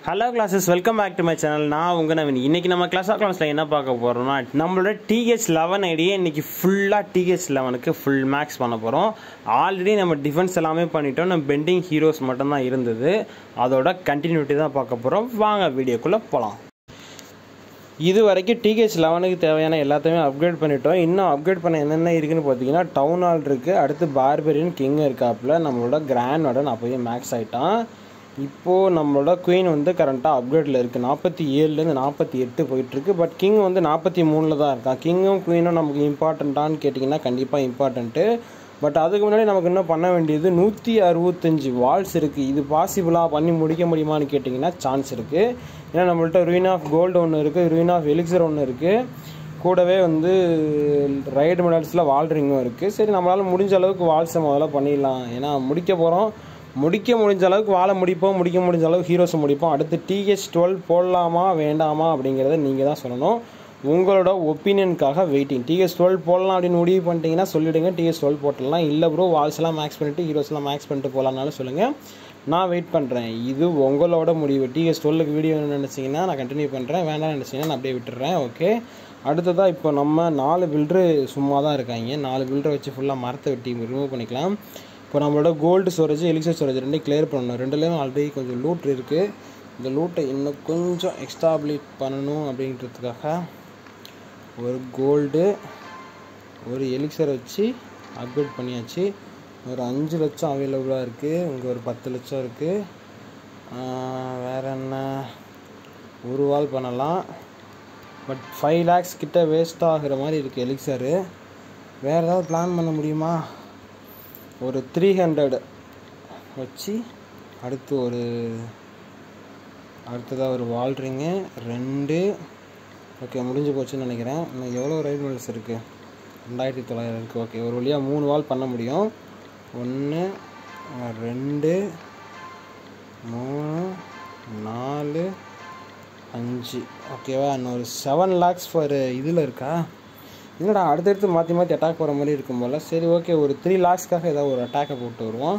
Hello classes welcome back to my channel நான் உங்கள் நவீன் இன்னைக்கு நம்ம கிளாஸ் ஆஃப் கிளாஸில் என்ன பார்க்க போகிறோம்னா நம்மளோட டிஹெச் லெவன் ஐடியே இன்னைக்கு ஃபுல்லாக டிஹெச் லெவனுக்கு ஃபுல் மேக்ஸ் பண்ண போகிறோம் ஆல்ரெடி நம்ம டிஃபென்ஸ் எல்லாமே பண்ணிட்டோம் நம்ம பெண்டிங் ஹீரோஸ் மட்டும்தான் இருந்தது அதோட கண்டினியூட்டி தான் பார்க்க போகிறோம் வாங்க வீடியோக்குள்ளே போகலாம் இது வரைக்கும் டிஹெச் லெவனுக்கு தேவையான எல்லாத்தையுமே அப்கிரேட் பண்ணிட்டோம் இன்னும் அப்கிரேட் பண்ண என்னென்ன இருக்குன்னு பார்த்தீங்கன்னா டவுன் ஹால் இருக்குது அடுத்து பார்பரியன் கிங் இருக்காப்புல நம்மளோட கிராண்டோட நான் போய் மேக்ஸ் ஆகிட்டான் இப்போது நம்மளோட குயின் வந்து கரண்ட்டாக அப்கிரேடில் இருக்குது நாற்பத்தி ஏழுலேருந்து நாற்பத்தி எட்டு போயிட்டுருக்கு பட் கிங் வந்து நாற்பத்தி மூணில் தான் இருக்கான் கிங்கும் குயினும் நமக்கு இம்பார்ட்டண்ட்டான்னு கேட்டிங்கன்னா கண்டிப்பாக இம்பார்ட்டண்ட்டு பட் அதுக்கு முன்னாடி நமக்கு இன்னும் பண்ண வேண்டியது நூற்றி அறுபத்தஞ்சு வால்ஸ் இருக்குது இது பாசிபிளாக பண்ணி முடிக்க முடியுமான்னு கேட்டிங்கன்னா சான்ஸ் இருக்குது ஏன்னா நம்மள்ட்ட ருயின் ஆஃப் கோல்டு ஒன்று இருக்குது ருயின் ஆஃப் எலிக்சர் ஒன்று இருக்குது கூடவே வந்து ரைடு மெடல்ஸில் வால் ரிங்கும் இருக்குது சரி நம்மளால் முடிஞ்ச அளவுக்கு வால்ஸை முதல்ல பண்ணிடலாம் ஏன்னா முடிக்க போகிறோம் முடிக்க முடிஞ்ச அளவுக்கு வாழ முடிப்போம் முடிக்க முடிஞ்ச அளவுக்கு ஹீரோஸை முடிப்போம் அடுத்து டிஹெச் டுவெல் போடலாமா வேண்டாமா அப்படிங்கிறத நீங்கள் தான் சொல்லணும் உங்களோட ஒப்பீனியனுக்காக வெயிட்டிங் டிஎஸ் டுவெல் போடலாம் அப்படின்னு முடிவு பண்ணிட்டீங்கன்னா சொல்லிவிடுங்க டிஎஸ் டுவெல் போட்டுடலாம் இல்லை ப்ரோ வால்ஸ் எல்லாம் மேக்ஸ் பண்ணிவிட்டு ஹீரோஸ்லாம் மேக்ஸ் பண்ணிட்டு போகலான்னாலும் சொல்லுங்கள் நான் வெயிட் பண்ணுறேன் இது உங்களோட முடிவு டிஎஸ் டுவெல்லுக்கு வீடியோ நினச்சிங்கன்னா நான் கண்டினியூ பண்ணுறேன் வேண்டாம்னு நினச்சிங்கன்னா நான் அப்படியே விட்டுறேன் ஓகே அடுத்ததாக இப்போ நம்ம நாலு பில்டரு சும்மா தான் இருக்காங்க நாலு பில்டரை வச்சு ஃபுல்லாக மரத்தை வெட்டி ரிமூவ் பண்ணிக்கலாம் இப்போ நம்மளோட கோல்டு ஸ்டோரேஜ் எலிக்சர் ஸ்டோரேஜ் ரெண்டையும் கிளியர் பண்ணணும் ரெண்டுலேயும் ஆல்ரெடி கொஞ்சம் லூட் இருக்குது இந்த லூட்டை இன்னும் கொஞ்சம் எக்ஸ்டாப்ளிட் பண்ணணும் அப்படின்றதுக்காக ஒரு கோல்டு ஒரு எலிக்சர் வச்சு அப்கிரேட் பண்ணியாச்சு ஒரு அஞ்சு லட்சம் அவைலபிளாக இருக்குது இங்கே ஒரு பத்து லட்சம் இருக்குது வேறு என்ன ஒரு வால் பண்ணலாம் பட் ஃபைவ் லேக்ஸ் கிட்ட வேஸ்ட் ஆகிற மாதிரி இருக்குது எலிக்சரு வேறு ஏதாவது பிளான் பண்ண முடியுமா ஒரு த்ரீ ஹண்ட்ரட் வச்சு அடுத்து ஒரு அடுத்ததாக ஒரு வால் ரிங்கு ரெண்டு ஓகே முடிஞ்சு போச்சுன்னு நினைக்கிறேன் இன்னும் எவ்வளோ ரைட் மெடல்ஸ் இருக்குது ரெண்டாயிரத்தி தொள்ளாயிரம் இருக்குது ஓகே ஒரு வழியாக மூணு வால் பண்ண முடியும் ஒன்று ரெண்டு மூணு நாலு அஞ்சு ஓகேவா இன்னொரு செவன் லேக்ஸ் ஃபார் இதில் இருக்கா என்னடா அடுத்தடுத்து மாற்றி மாற்றி அட்டாக் போகிற மாதிரி இருக்கும் போல் சரி ஓகே ஒரு த்ரீ லேக்ஸ்க்காக ஏதாவது ஒரு அட்டாக்கை போட்டு வருவோம்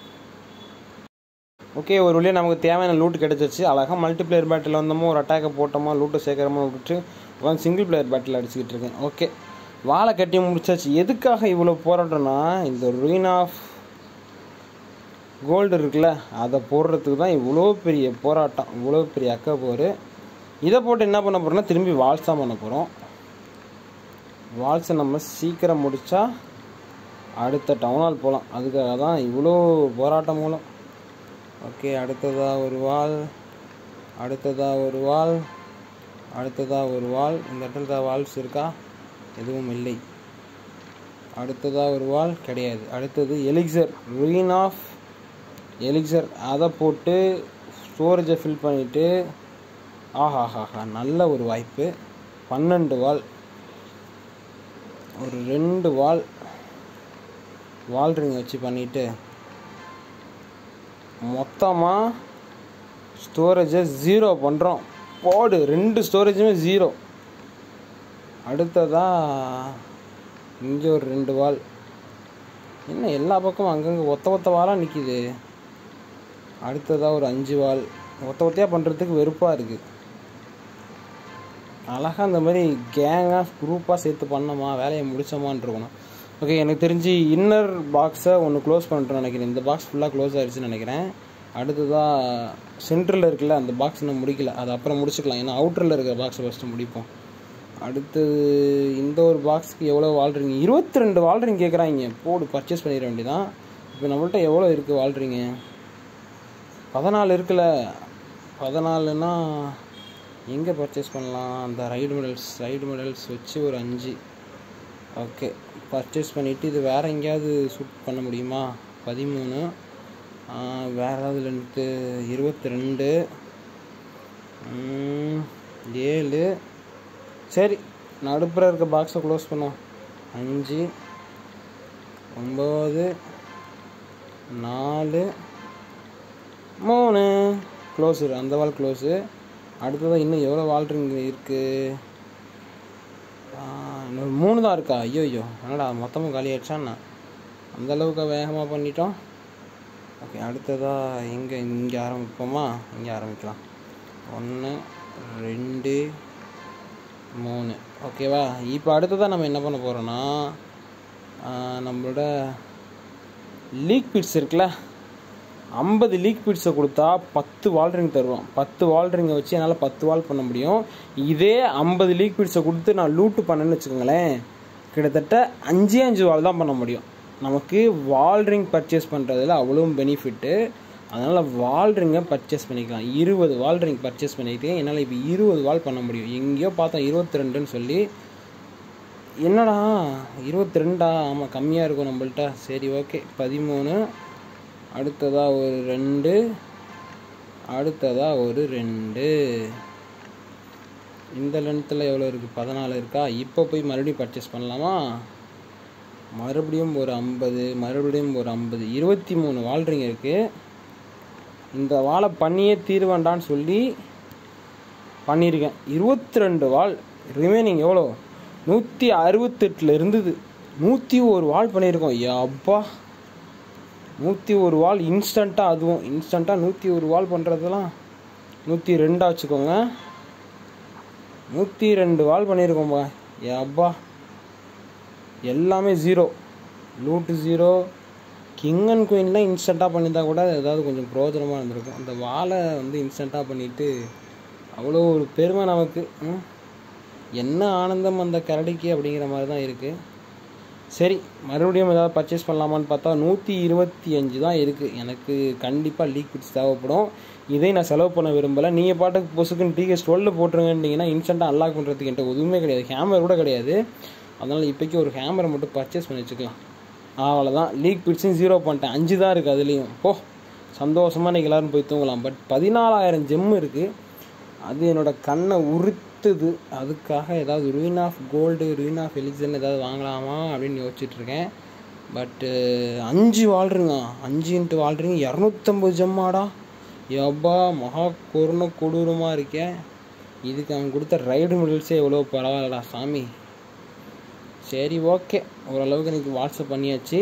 ஓகே ஒரு வழியாக நமக்கு தேவையான லூட் கிடச்சிருச்சு அழகாக மல்டிப்ளேயர் பேட்டில் வந்தோமோ ஒரு அட்டாக்கை போட்டோமா லூட்டை சேர்க்குறமோ விட்டுட்டு உட்காந்து சிங்கிள் பிளேயர் பேட்டில் அடிச்சுக்கிட்டு இருக்கேன் ஓகே வாழை கட்டி முடிச்சாச்சு எதுக்காக இவ்வளோ போராட்டம்னா இந்த ருயின் ஆஃப் கோல்டு இருக்குல்ல அதை போடுறதுக்கு தான் இவ்வளோ பெரிய போராட்டம் இவ்வளோ பெரிய அக்கா போர் இதை போட்டு என்ன பண்ண போகிறோம்னா திரும்பி வால்ஸ் தான் பண்ண போகிறோம் வால்ஸை நம்ம சீக்கிரம் முடித்தா அடுத்த டவுனால் போகலாம் அதுக்காக தான் இவ்வளோ போராட்டம் மூலம் ஓகே அடுத்ததாக ஒரு வால் அடுத்ததாக ஒரு வால் அடுத்ததாக ஒரு வால் இந்த இடத்துல தான் வால்ஸ் இருக்கா எதுவும் இல்லை அடுத்ததாக ஒரு வால் கிடையாது அடுத்தது எலிக்சர் ருயின் ஆஃப் எலிக்சர் அதை போட்டு ஸ்டோரேஜை ஃபில் பண்ணிவிட்டு ஆஹாஹாஹா நல்ல ஒரு வாய்ப்பு பன்னெண்டு வால் ஒரு ரெண்டு வால் வால் ரிங் வச்சு பண்ணிவிட்டு மொத்தமாக ஸ்டோரேஜை ஜீரோ பண்ணுறோம் போடு ரெண்டு ஸ்டோரேஜுமே ஜீரோ அடுத்ததாக இங்கே ஒரு ரெண்டு வால் என்ன எல்லா பக்கமும் அங்கங்கே ஒத்த ஒத்த வாலாக நிற்கிது அடுத்ததாக ஒரு அஞ்சு வால் ஒத்த ஒத்தையாக பண்ணுறதுக்கு வெறுப்பாக இருக்குது அழகாக அந்த மாதிரி கேங்காக குரூப்பாக சேர்த்து பண்ணோமா வேலையை முடிச்சோமான் இருக்கணும் ஓகே எனக்கு தெரிஞ்சு இன்னர் பாக்ஸை ஒன்று க்ளோஸ் பண்ணிட்டோம்னு நினைக்கிறேன் இந்த பாக்ஸ் ஃபுல்லாக க்ளோஸ் ஆகிடுச்சுன்னு நினைக்கிறேன் அடுத்ததாக சென்டரில் இருக்குல்ல அந்த பாக்ஸ் இன்னும் முடிக்கல அது அப்புறம் முடிச்சுக்கலாம் ஏன்னா அவுட்டரில் இருக்கிற பாக்ஸை ஃபஸ்ட்டு முடிப்போம் அடுத்தது இந்த ஒரு பாக்ஸுக்கு எவ்வளோ வால்ட்ரிங்க இருபத்தி ரெண்டு வால்ட்ரிங் கேட்குறாங்க போடு பர்ச்சேஸ் பண்ணிட வேண்டியதான் இப்போ நம்மள்ட்ட எவ்வளோ இருக்குது வால்ட்ரிங்க பதினாலு இருக்குல்ல பதினாலுன்னா எங்கே பர்ச்சேஸ் பண்ணலாம் அந்த ரைடு மெடல்ஸ் ரைடு மெடல்ஸ் வச்சு ஒரு அஞ்சு ஓகே பர்ச்சேஸ் பண்ணிவிட்டு இது வேறு எங்கேயாவது ஷூட் பண்ண முடியுமா பதிமூணு வேறு ஏதாவது லென்த்து இருபத்தி ரெண்டு ஏழு சரி நடுப்புற இருக்க பாக்ஸை க்ளோஸ் பண்ணோம் அஞ்சு ஒம்பது நாலு மூணு க்ளோஸு அந்த வால் க்ளோஸு அடுத்ததாக இன்னும் எவ்வளோ வால்ட்ரிங் இருக்குது இன்னொரு மூணு தான் இருக்கா ஐயோ ஐயோ என்னடா மொத்தமும் காலி ஆயிடுச்சாண்ணா அந்த அளவுக்கு வேகமாக பண்ணிட்டோம் ஓகே அடுத்ததாக எங்கே இங்கே ஆரம்பிப்போமா இங்கே ஆரம்பிக்கலாம் ஒன்று ரெண்டு மூணு ஓகேவா இப்போ அடுத்ததாக நம்ம என்ன பண்ண போகிறோன்னா நம்மளோட லீக் பிட்ஸ் இருக்குல்ல ஐம்பது லீக் பிட்ஸை கொடுத்தா பத்து வால்ரிங் தருவோம் பத்து வால்ரிங்கை வச்சு என்னால் பத்து வால் பண்ண முடியும் இதே ஐம்பது லீக் பிட்ஸை கொடுத்து நான் லூட்டு பண்ணேன்னு வச்சுக்கோங்களேன் கிட்டத்தட்ட அஞ்சே அஞ்சு வால் தான் பண்ண முடியும் நமக்கு வால்ரிங் பர்ச்சேஸ் பண்ணுறதுல அவ்வளோ பெனிஃபிட்டு அதனால் வால்ரிங்கை பர்ச்சேஸ் பண்ணிக்கலாம் இருபது வால்ரிங் பர்ச்சேஸ் பண்ணிட்டு என்னால் இப்போ இருபது வால் பண்ண முடியும் எங்கேயோ பார்த்தோம் இருபத்தி ரெண்டுன்னு சொல்லி என்னடா இருபத்தி ரெண்டா ஆமாம் கம்மியாக இருக்கும் நம்மள்ட்ட சரி ஓகே பதிமூணு அடுத்ததாக ஒரு ரெண்டு அடுத்ததாக ஒரு ரெண்டு இந்த லென்த்தில் எவ்வளோ இருக்குது பதினாலு இருக்கா இப்போ போய் மறுபடியும் பர்ச்சேஸ் பண்ணலாமா மறுபடியும் ஒரு ஐம்பது மறுபடியும் ஒரு ஐம்பது இருபத்தி மூணு வால்ரிங் இருக்குது இந்த வாழை பண்ணியே தீர்வேண்டான்னு சொல்லி பண்ணியிருக்கேன் இருபத்தி ரெண்டு வால் ரிமைனிங் எவ்வளோ நூற்றி அறுபத்தெட்டில் இருந்தது நூற்றி ஒரு வால் பண்ணியிருக்கோம் அப்பா நூற்றி ஒரு வால் இன்ஸ்டண்ட்டாக அதுவும் இன்ஸ்டண்ட்டாக நூற்றி ஒரு வால் பண்ணுறதெல்லாம் நூற்றி ரெண்டாக வச்சுக்கோங்க நூற்றி ரெண்டு வால் பண்ணியிருக்கோம்பா அப்பா எல்லாமே zero loot zero king and குயின்லாம் இன்ஸ்டண்ட்டாக பண்ணியிருந்தா கூட ஏதாவது கொஞ்சம் பிரயோஜனமாக இருந்திருக்கும் அந்த வாழை வந்து இன்ஸ்டண்ட்டாக பண்ணிவிட்டு அவ்வளோ ஒரு பெருமை நமக்கு ம். என்ன ஆனந்தம் அந்த கரடிக்கு அப்படிங்கிற மாதிரி தான் இருக்குது சரி மறுபடியும் ஏதாவது பர்ச்சேஸ் பண்ணலாமான்னு பார்த்தா நூற்றி இருபத்தி அஞ்சு தான் இருக்குது எனக்கு கண்டிப்பாக லீக் பிட்ஸ் தேவைப்படும் இதை நான் செலவு பண்ண விரும்பலை நீங்கள் பாட்டுக்கு பொசுக்குன்னு டிகேஸ் டுவெல்ல போட்டுருங்கன்னீங்கன்னா இன்ஸ்டண்ட்டாக அன்லாக் பண்ணுறதுக்கு என்கிட்ட எதுவுமே கிடையாது ஹேமர் கூட கிடையாது அதனால் இப்போக்கி ஒரு ஹேமரை மட்டும் பர்ச்சேஸ் பண்ணி வச்சுக்கலாம் அவ்வளோதான் லீக் பிட்ஸும் ஜீரோ பண்ணிட்டேன் அஞ்சு தான் இருக்குது அதுலேயும் போ சந்தோஷமாக இன்றைக்கி எல்லோரும் போய் தூங்கலாம் பட் பதினாலாயிரம் ஜெம் இருக்குது அது என்னோட கண்ணை உறுத்துது அதுக்காக ஏதாவது rune of gold rune of elixir ஏதாவது வாங்கலாமா அப்படின்னு யோசிச்சுட்டு இருக்கேன் பட்டு அஞ்சு வாழ்றீங்க அஞ்சு இன்ட்டு வாழ்றீங்க இரநூத்தம்பது ஜம்மாடா எவ்வா மகா கொரோனா கொடூரமாக இருக்கேன் இதுக்கு அவன் கொடுத்த ரைடு மெடல்ஸே எவ்வளோ பரவாயில்லடா சாமி சரி ஓகே ஓரளவுக்கு எனக்கு வாட்ஸ்அப் பண்ணியாச்சு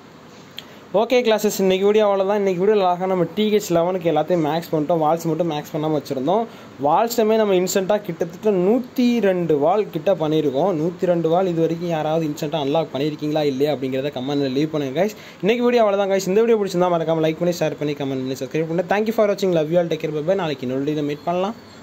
ஓகே கிளாஸஸ் இன்றைக்கி வீடியோ அவ்வளோதான் இன்றைக்கி வீடியோ அழகாக நம்ம டிஹெச் லெவனுக்கு எல்லாத்தையும் மேக்ஸ் பண்ணிட்டோம் வால்ஸ் மட்டும் மேக்ஸ் பண்ணாமல் வச்சுருந்தோம் வால்ஸ்டமே நம்ம இன்ஸ்டண்ட்டாக கிட்டத்தட்ட நூற்றி ரெண்டு வால் கிட்ட பண்ணியிருக்கோம் நூற்றி ரெண்டு வால் இது வரைக்கும் யாராவது இன்ஸ்டண்ட்டாக அன்லாக் பண்ணியிருக்கீங்களா இல்லையா அப்படிங்கிறத கமெண்ட்டில் லீவ் பண்ணுங்க கைஸ் இன்றைக்கி வீடியோ அவ்வளோதான் கைஸ் இந்த வீடியோ பிடிச்சிருந்தா மறக்காம லைக் பண்ணி ஷேர் பண்ணி கமெண்ட் பண்ணி சப்ஸ்கிரைப் பண்ணி தேங்க்யூ ஃபார் வாட்சிங் love you all take care bye நாளைக்கு இன்னொரு மீட் பண்ணலாம்